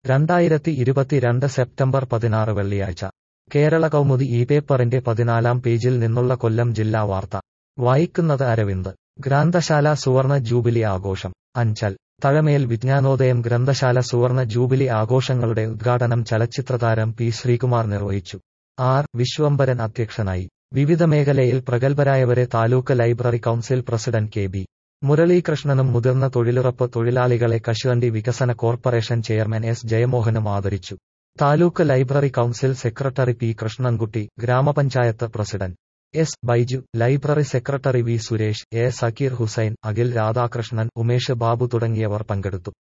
രണ്ടായിരത്തി ഇരുപത്തിരണ്ട് സെപ്റ്റംബർ പതിനാറ് വെള്ളിയാഴ്ച കേരള കൗമുദി ഈ പേപ്പറിന്റെ പതിനാലാം പേജിൽ നിന്നുള്ള കൊല്ലം ജില്ലാ വാർത്ത വായിക്കുന്നത് അരവിന്ദ് ഗ്രന്ഥശാല സുവർണ ജൂബിലി ആഘോഷം അഞ്ചൽ തഴമേൽ വിജ്ഞാനോദയം ഗ്രന്ഥശാല സുവർണ ജൂബിലി ആഘോഷങ്ങളുടെ ഉദ്ഘാടനം ചലച്ചിത്രതാരം പി ശ്രീകുമാർ നിർവഹിച്ചു ആർ വിശ്വംഭരൻ അധ്യക്ഷനായി വിവിധ മേഖലയിൽ പ്രഗത്ഭരായവരെ taluk library council president K B മുരളീകൃഷ്ണനും മുതിർന്ന തൊഴിലുറപ്പ് തൊഴിലാളികളെ കശുവണ്ടി വികസന കോർപ്പറേഷൻ ചെയർമാൻ എസ് ജയമോഹനും ആദരിച്ചു taluk library council secretary P Krishnankutty ഗ്രാമപഞ്ചായത്ത് president S Baiju library secretary V Suresh A Sakkir Hussain Akhil Radhakrishnan Umesh Babu തുടങ്ങിയവർ പങ്കെടുത്തു